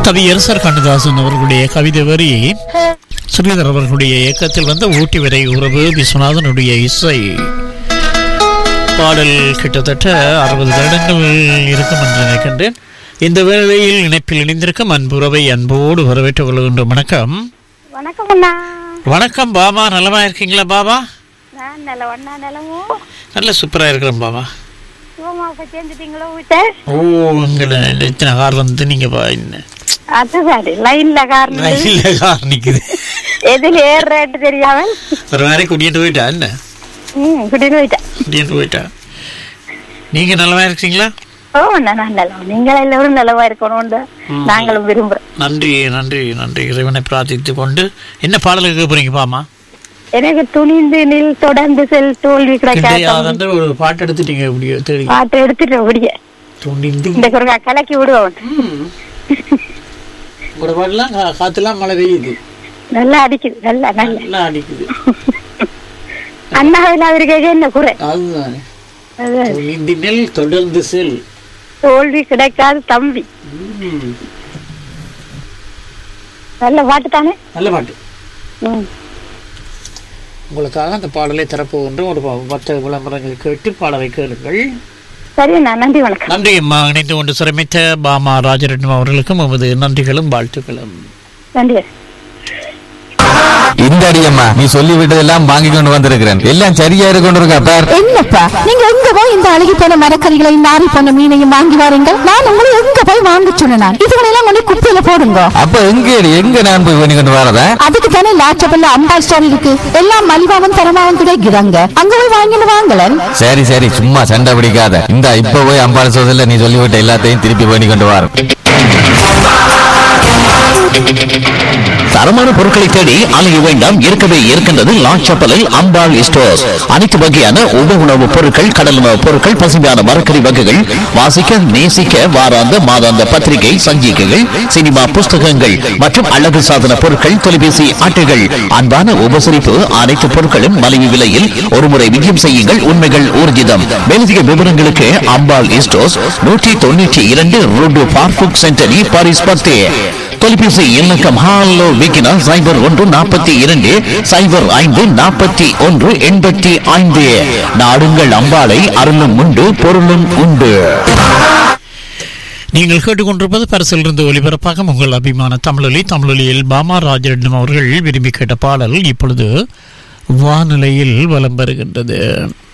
கவியரசர் கண்ணதாசன் அவர்களுடைய கவிதை வரி ஸ்ரீதர் அவர்களுடைய இயக்கத்தில் வந்த ஊட்டி வரை உறவு விஸ்வநாதனுடைய இசை பாடல் கிட்டத்தட்ட அறுபது வருடங்கள் இருக்கும் என்று நினைக்கின்றேன் இந்த வேளையில் இணைப்பில் இணைந்திருக்கும் அன்புறவை அன்போடு வரவேற்றுக் கொள்கின்றோம் வணக்கம் வணக்கம் அண்ணா வணக்கம் பாபா நலமா இருக்கீங்களா பாபா நான் நல்ல ஒன்னா நிலமோ நல்ல சூப்பரா இருக்கிறேன் பாபா சோமா இப்ப சேர்ந்துட்டீங்களோ வீட்டை ஓ உங்களை இத்தனை கார் வந்து நீங்க பா என்ன அது சரி லைன்ல காரணம் ரயில்ல கார் நிக்குது எதில் ஏர் ரேட்டு தெரியாமல் ஒரு மாதிரி கூட்டிட்டு போயிட்டா என்ன ம் குடின்னு போயிட்டேன் கூட்டிட்டு போயிட்டா நீங்க நலமா இருக்கீங்களா ஓ நான் நல்லவா நீங்கள் எல்லாரும் நல்லவா இருக்கணும்னு நாங்களும் விரும்புறோம் நன்றி நன்றி நன்றி இறைவனை பிரார்த்தித்து கொண்டு என்ன பாடலுக்கு போறீங்க பாமா எனக்கு துணிந்து நில் தொடர்ந்து செல் தோல்வி கிடைக்காத கிடையாதுன்ற ஒரு பாட்டு எடுத்துட்டீங்க எப்படியோ தேடி பாட்டு எடுத்துட்டு முடிய துணிந்து இந்த குறுக்கா கலக்கி விடுவோம் உங்களோட பாட்டுலாம் கா- காத்துலாம் மழை பெய்யுது நல்லா அடிக்குது நல்லா நல்ல நல்லா அடிக்குது அண்ணாவில் அவருக்கு என்ன குறை அதுதானே அது துணிந்து நெல் தொடர்ந்து செல் தோல்வி கிடைக்காத தம்பி ம். நல்ல பாட்டு தானே நல்ல பாட்டு ம் உங்களுக்காக அந்த பாடலை தரப்போகின்ற ஒரு ப- பத்து விளம்பரங்கள் கேட்டு பாடலை கேளுங்கள் சரி அண்ணா நன்றி வணக்கம் நன்றி அம்மா இணைந்து கொண்டு சிரமித்த பாமா ராஜரட்னம் அவர்களுக்கும் நமது நன்றிகளும் வாழ்த்துக்களும் நன்றி இந்த அடியம்மா நீ சொல்லி விட்டதெல்லாம் வாங்கி கொண்டு வந்திருக்கிறேன் எல்லாம் சரியா இருக்கு கொண்டு இருக்கா பார் என்னப்பா நீங்க எங்க போய் இந்த அழுகி போன மரக்கறிகளையும் நாரி போன மீனையும் வாங்கி வாருங்க நான் உங்களை எங்க போய் வாங்க சொன்னேன் இதுகளெல்லாம் கொண்டு குப்பையில போடுங்க அப்ப எங்க எங்க நான் போய் பண்ணி கொண்டு வரதா அதுக்கு தானே லாச்சபல்ல அம்பாள் ஸ்டோர் இருக்கு எல்லாம் மலிவாவும் தரமாவும் கிடைக்கிறாங்க அங்க போய் வாங்கிட்டு வாங்கலன் சரி சரி சும்மா சண்டை பிடிக்காத இந்த இப்ப போய் அம்பாள் சோதல நீ சொல்லிவிட்ட எல்லாத்தையும் திருப்பி பண்ணி கொண்டு வர தரமான பொருட்களை தேடி அலைய வேண்டாம் இருக்கவே இருக்கின்றது லாச்சப்பலில் அம்பாள் ஸ்டோர்ஸ் அனைத்து வகையான உப உணவுப் பொருட்கள் கடல் உணவுப் பொருட்கள் பசுமையான மரக்கறி வகைகள் வாசிக்க நேசிக்க வாராந்த மாதாந்த பத்திரிகை சஞ்சிகைகள் சினிமா புஸ்தகங்கள் மற்றும் அழகு சாதன பொருட்கள் தொலைபேசி அட்டைகள் அன்பான உபசரிப்பு அனைத்து பொருட்களும் மலிவு விலையில் ஒருமுறை விஜயம் செய்யுங்கள் உண்மைகள் ஊர்ஜிதம் மேலதிக விவரங்களுக்கு அம்பாள் ஸ்டோர்ஸ் நூற்றி தொண்ணூற்றி இரண்டு ரோடு பார்புக் சென்டரி பாரிஸ் பத்தே தொலைபேசி இலக்கம் ஹாலோ விக்கினா சைபர் ஒன்று நாற்பத்தி இரண்டு சைபர் ஐந்து நாற்பத்தி ஒன்று எண்பத்தி ஐந்து நாடுங்கள் அம்பாளை அருளும் உண்டு பொருளும் உண்டு நீங்கள் கேட்டுக்கொண்டிருப்பது பரிசிலிருந்து ஒலிபரப்பாக உங்கள் அபிமான தமிழொலி தமிழொலியில் பாமா ராஜரட்னம் அவர்கள் விரும்பி கேட்ட பாடல் இப்பொழுது வானிலையில் வலம் பெறுகின்றது